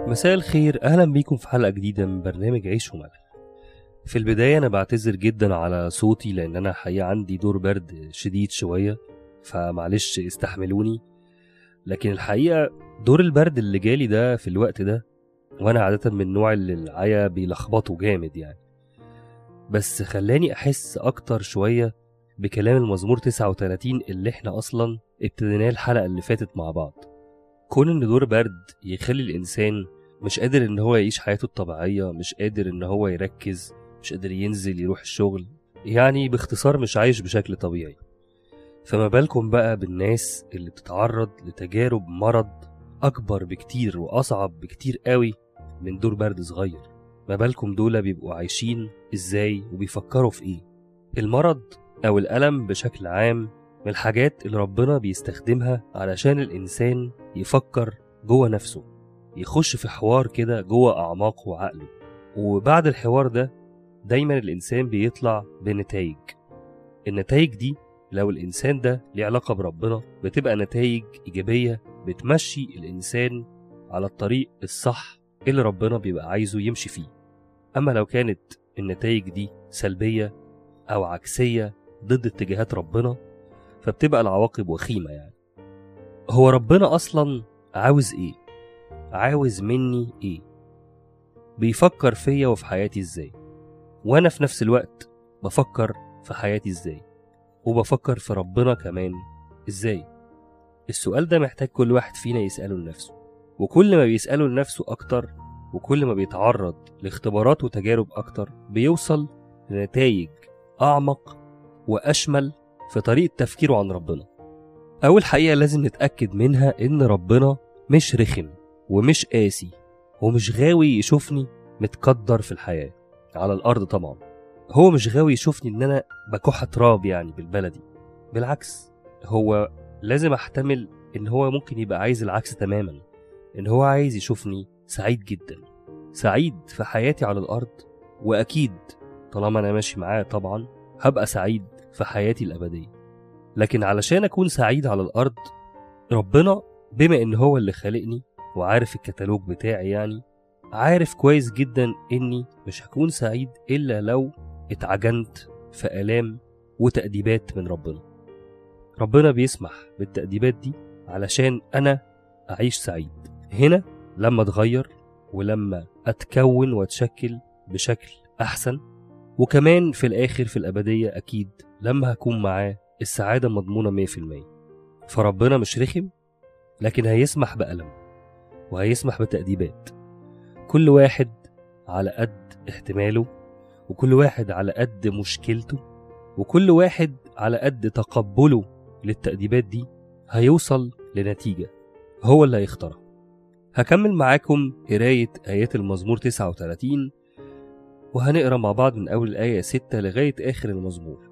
مساء الخير أهلا بيكم في حلقة جديدة من برنامج عيش وملح في البداية أنا بعتذر جدا على صوتي لأن أنا حقيقة عندي دور برد شديد شوية فمعلش استحملوني لكن الحقيقة دور البرد اللي جالي ده في الوقت ده وأنا عادة من النوع اللي العيا بيلخبطوا جامد يعني بس خلاني أحس أكتر شوية بكلام المزمور 39 اللي احنا أصلا ابتديناه الحلقة اللي فاتت مع بعض كون ان دور برد يخلي الانسان مش قادر ان هو يعيش حياته الطبيعية مش قادر ان هو يركز مش قادر ينزل يروح الشغل يعني باختصار مش عايش بشكل طبيعي فما بالكم بقى بالناس اللي بتتعرض لتجارب مرض اكبر بكتير واصعب بكتير قوي من دور برد صغير ما بالكم دول بيبقوا عايشين ازاي وبيفكروا في ايه المرض او الالم بشكل عام من الحاجات اللي ربنا بيستخدمها علشان الإنسان يفكر جوه نفسه يخش في حوار كده جوه أعماقه وعقله وبعد الحوار ده دايما الإنسان بيطلع بنتائج النتائج دي لو الإنسان ده ليه علاقة بربنا بتبقى نتائج إيجابية بتمشي الإنسان على الطريق الصح اللي ربنا بيبقى عايزه يمشي فيه أما لو كانت النتائج دي سلبية أو عكسية ضد اتجاهات ربنا فبتبقى العواقب وخيمة يعني هو ربنا أصلا عاوز إيه؟ عاوز مني إيه؟ بيفكر فيا وفي حياتي إزاي؟ وأنا في نفس الوقت بفكر في حياتي إزاي؟ وبفكر في ربنا كمان إزاي؟ السؤال ده محتاج كل واحد فينا يسأله لنفسه وكل ما بيسأله لنفسه أكتر وكل ما بيتعرض لاختبارات وتجارب أكتر بيوصل لنتائج أعمق وأشمل في طريقة تفكيره عن ربنا أول حقيقة لازم نتأكد منها إن ربنا مش رخم ومش قاسي ومش غاوي يشوفني متقدر في الحياة على الأرض طبعا هو مش غاوي يشوفني إن أنا بكح تراب يعني بالبلدي بالعكس هو لازم أحتمل إن هو ممكن يبقى عايز العكس تماما إن هو عايز يشوفني سعيد جدا سعيد في حياتي على الأرض وأكيد طالما أنا ماشي معاه طبعا هبقى سعيد في حياتي الأبدية لكن علشان أكون سعيد على الأرض ربنا بما إن هو اللي خلقني وعارف الكتالوج بتاعي يعني عارف كويس جدا إني مش هكون سعيد إلا لو اتعجنت في آلام وتأديبات من ربنا ربنا بيسمح بالتأديبات دي علشان أنا أعيش سعيد هنا لما أتغير ولما أتكون وأتشكل بشكل أحسن وكمان في الآخر في الأبدية أكيد لما هكون معاه السعادة مضمونة 100% فربنا مش رخم لكن هيسمح بألم وهيسمح بتأديبات كل واحد على قد احتماله وكل واحد على قد مشكلته وكل واحد على قد تقبله للتأديبات دي هيوصل لنتيجة هو اللي هيختارها هكمل معاكم قراية آيات المزمور 39 وهنقرا مع بعض من أول الآية 6 لغاية آخر المزمور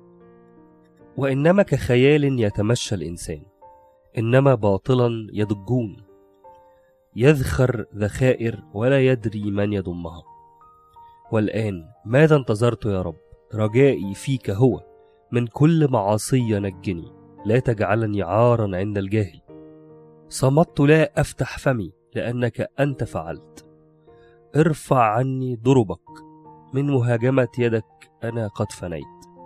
وإنما كخيال يتمشى الإنسان إنما باطلا يضجون يذخر ذخائر ولا يدري من يضمها والآن ماذا انتظرت يا رب رجائي فيك هو من كل معاصي نجني لا تجعلني عارا عند الجاهل صمت لا أفتح فمي لأنك أنت فعلت ارفع عني ضربك من مهاجمة يدك أنا قد فنيت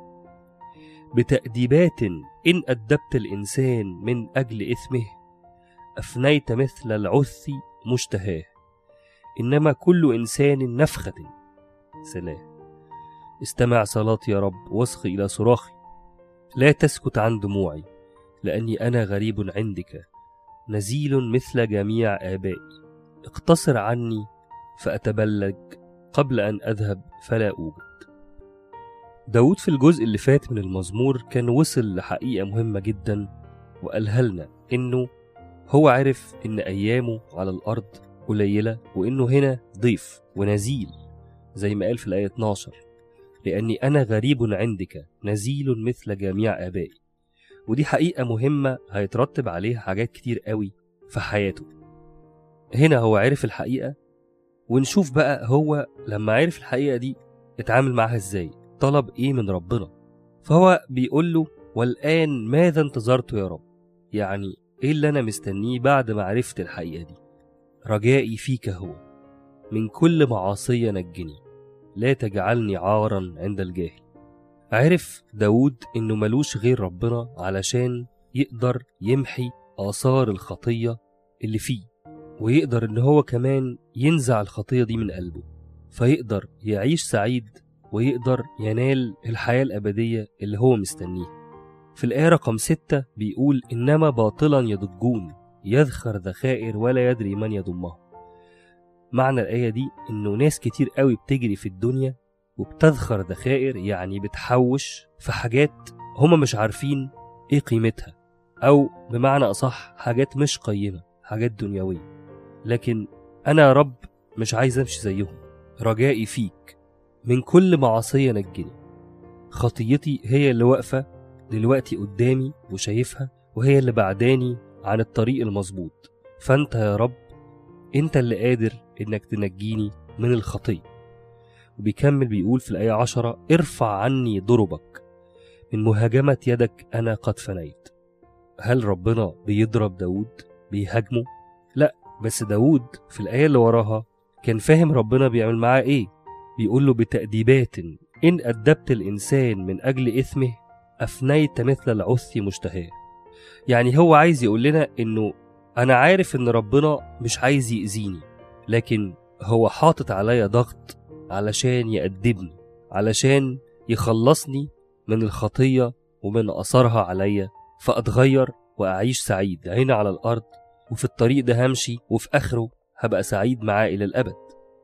بتأديبات إن أدبت الإنسان من أجل إثمه أفنيت مثل العث مشتهاه إنما كل إنسان نفخة سلام استمع صلاتي يا رب واصغ إلى صراخي لا تسكت عن دموعي لأني أنا غريب عندك نزيل مثل جميع آبائي اقتصر عني فأتبلج قبل أن أذهب فلا أوجد داود في الجزء اللي فات من المزمور كان وصل لحقيقة مهمة جدا وقالها لنا إنه هو عرف إن أيامه على الأرض قليلة وإنه هنا ضيف ونزيل زي ما قال في الآية 12 لأني أنا غريب عندك نزيل مثل جميع آبائي ودي حقيقة مهمة هيترتب عليها حاجات كتير قوي في حياته هنا هو عرف الحقيقة ونشوف بقى هو لما عرف الحقيقة دي اتعامل معاها ازاي طلب ايه من ربنا فهو بيقول له والآن ماذا انتظرت يا رب يعني ايه اللي انا مستنيه بعد ما عرفت الحقيقة دي رجائي فيك هو من كل معاصي نجني لا تجعلني عارا عند الجاهل عرف داود إنه ملوش غير ربنا علشان يقدر يمحي آثار الخطية اللي فيه ويقدر إن هو كمان ينزع الخطية دي من قلبه فيقدر يعيش سعيد ويقدر ينال الحياة الأبدية اللي هو مستنيها في الآية رقم ستة بيقول إنما باطلا يضجون يذخر ذخائر ولا يدري من يضمها معنى الآية دي إنه ناس كتير قوي بتجري في الدنيا وبتذخر ذخائر يعني بتحوش في حاجات هما مش عارفين إيه قيمتها أو بمعنى أصح حاجات مش قيمة حاجات دنيوية لكن أنا يا رب مش عايز أمشي زيهم رجائي فيك من كل معصية نجني خطيتي هي اللي واقفة دلوقتي قدامي وشايفها وهي اللي بعداني عن الطريق المظبوط فأنت يا رب أنت اللي قادر إنك تنجيني من الخطية وبيكمل بيقول في الآية عشرة ارفع عني ضربك من مهاجمة يدك أنا قد فنيت هل ربنا بيضرب داود بيهاجمه؟ لا بس داود في الآية اللي وراها كان فاهم ربنا بيعمل معاه إيه بيقول له بتأديبات إن أدبت الإنسان من أجل إثمه أفنيت مثل العث مشتهاه يعني هو عايز يقول لنا إنه أنا عارف إن ربنا مش عايز يأذيني لكن هو حاطط عليا ضغط علشان يأدبني علشان يخلصني من الخطية ومن أثرها عليا فأتغير وأعيش سعيد هنا على الأرض وفي الطريق ده همشي وفي آخره هبقى سعيد معاه إلى الأبد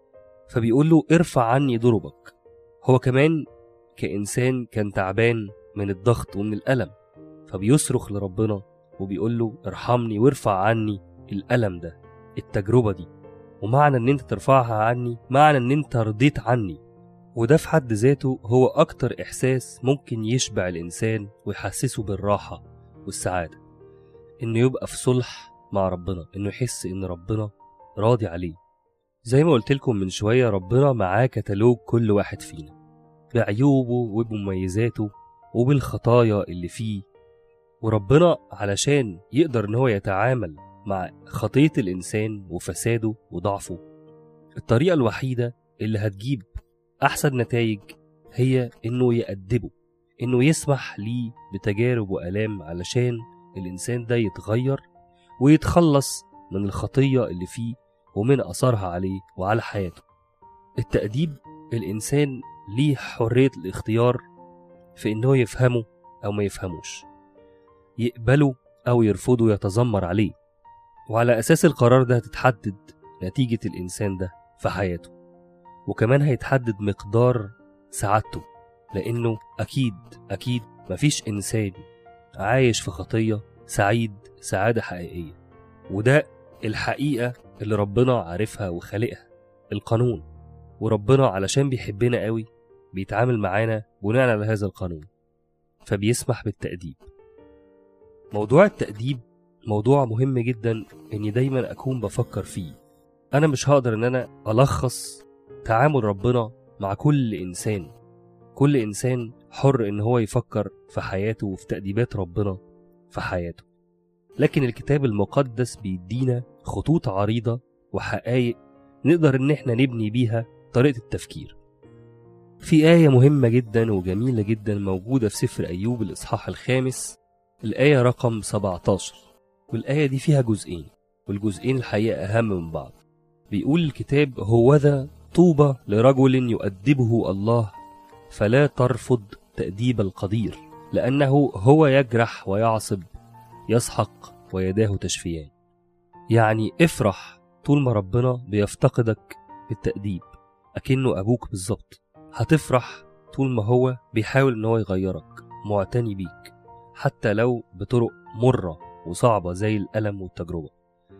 فبيقول له ارفع عني ضربك هو كمان كإنسان كان تعبان من الضغط ومن الألم فبيصرخ لربنا وبيقول له ارحمني وارفع عني الألم ده التجربة دي ومعنى ان انت ترفعها عني معنى ان انت رضيت عني وده في حد ذاته هو اكتر احساس ممكن يشبع الانسان ويحسسه بالراحة والسعادة انه يبقى في صلح مع ربنا انه يحس ان ربنا راضي عليه زي ما قلت لكم من شوية ربنا معاه كتالوج كل واحد فينا بعيوبه وبمميزاته وبالخطايا اللي فيه وربنا علشان يقدر ان هو يتعامل مع خطية الإنسان وفساده وضعفه الطريقة الوحيدة اللي هتجيب أحسن نتائج هي إنه يأدبه إنه يسمح ليه بتجارب وآلام علشان الإنسان ده يتغير ويتخلص من الخطية اللي فيه ومن أثرها عليه وعلى حياته التأديب الإنسان ليه حرية الاختيار في إنه يفهمه أو ما يفهموش يقبله أو يرفضه يتذمر عليه وعلى أساس القرار ده هتتحدد نتيجة الإنسان ده في حياته وكمان هيتحدد مقدار سعادته لأنه أكيد أكيد مفيش إنسان عايش في خطية سعيد سعادة حقيقية وده الحقيقة اللي ربنا عارفها وخالقها القانون وربنا علشان بيحبنا قوي بيتعامل معانا بناء على هذا القانون فبيسمح بالتأديب موضوع التأديب موضوع مهم جدا اني دايما اكون بفكر فيه انا مش هقدر ان انا الخص تعامل ربنا مع كل انسان كل انسان حر ان هو يفكر في حياته وفي تأديبات ربنا في حياته لكن الكتاب المقدس بيدينا خطوط عريضة وحقائق نقدر ان احنا نبني بيها طريقة التفكير في آية مهمة جدا وجميلة جدا موجودة في سفر أيوب الإصحاح الخامس الآية رقم 17 والآية دي فيها جزئين والجزئين الحقيقة أهم من بعض بيقول الكتاب هوذا طوبى لرجل يؤدبه الله فلا ترفض تأديب القدير لأنه هو يجرح ويعصب يسحق ويداه تشفيان يعني افرح طول ما ربنا بيفتقدك بالتأديب أكنه أبوك بالظبط هتفرح طول ما هو بيحاول إن هو يغيرك معتني بيك حتى لو بطرق مرة وصعبة زي الألم والتجربة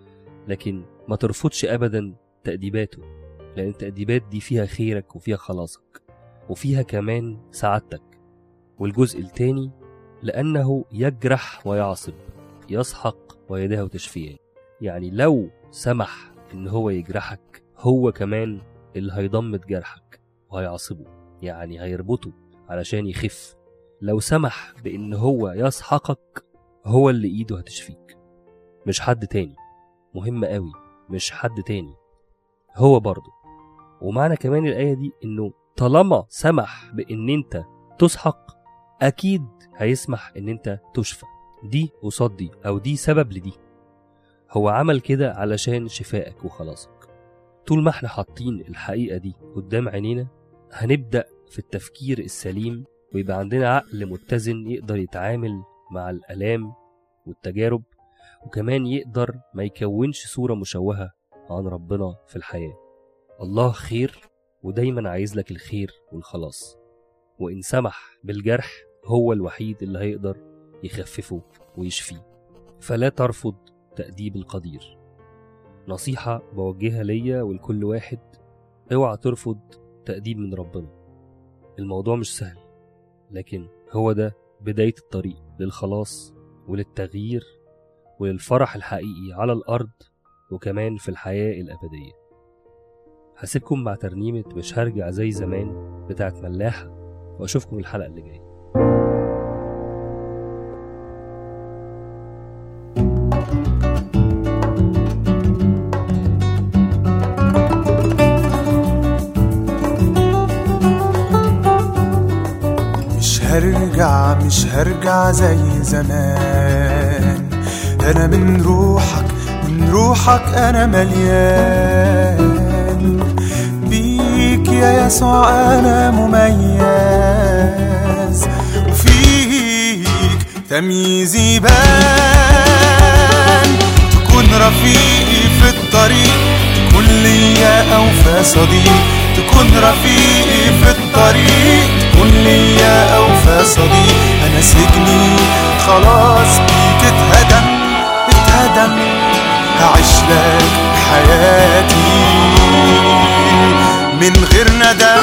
لكن ما ترفضش أبدا تأديباته لأن التأديبات دي فيها خيرك وفيها خلاصك وفيها كمان سعادتك والجزء التاني لأنه يجرح ويعصب يسحق ويداه تشفيان يعني لو سمح إن هو يجرحك هو كمان اللي هيضمد جرحك وهيعصبه يعني هيربطه علشان يخف لو سمح بإن هو يسحقك هو اللي إيده هتشفيك مش حد تاني مهم قوي مش حد تاني هو برضه ومعنى كمان الآية دي إنه طالما سمح بإن أنت تسحق أكيد هيسمح إن أنت تشفى دي قصاد دي أو دي سبب لدي هو عمل كده علشان شفائك وخلاصك طول ما احنا حاطين الحقيقة دي قدام عينينا هنبدأ في التفكير السليم ويبقى عندنا عقل متزن يقدر يتعامل مع الآلام والتجارب وكمان يقدر ما يكونش صورة مشوهة عن ربنا في الحياة الله خير ودايما عايز لك الخير والخلاص وإن سمح بالجرح هو الوحيد اللي هيقدر يخففه ويشفيه فلا ترفض تأديب القدير نصيحة بوجهها ليا ولكل واحد اوعى ترفض تأديب من ربنا الموضوع مش سهل لكن هو ده بداية الطريق للخلاص وللتغيير وللفرح الحقيقي على الأرض وكمان في الحياة الأبدية هسيبكم مع ترنيمة مش هرجع زي زمان بتاعت ملاحة وأشوفكم الحلقة اللي جاية مش هرجع مش هرجع زي زمان انا من روحك من روحك انا مليان بيك يا يسوع انا مميز وفيك تمييزي بان تكون رفيقي في الطريق تكون ليا اوفى صديق تكون رفيقي في الطريق تكون ليا اوفى صديق انا سجني خلاص بيك اتهدم اتهدم هعيش لك حياتي من غير ندم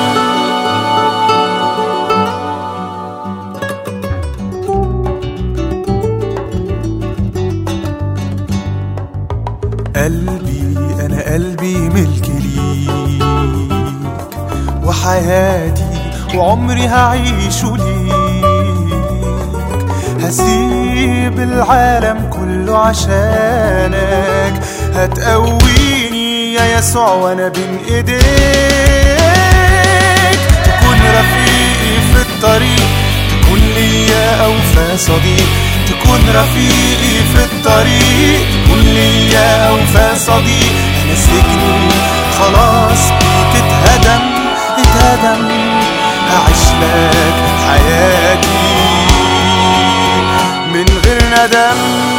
قلبي انا قلبي ملك ليك وحياتي وعمري هعيشه ليك هسيب العالم كله عشانك هتقويني يا يسوع وانا بين ايديك تكون رفيقي في الطريق تكون ليا اوفى صديق تكون رفيقي في الطريق تكون ليا اوفى صديق انا سجني خلاص بيك اتهدم اتهدم هعيش لك حياتي من غير ندم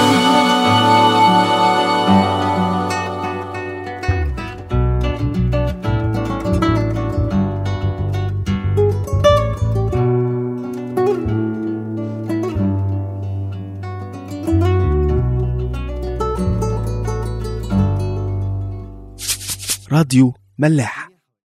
راديو ملاح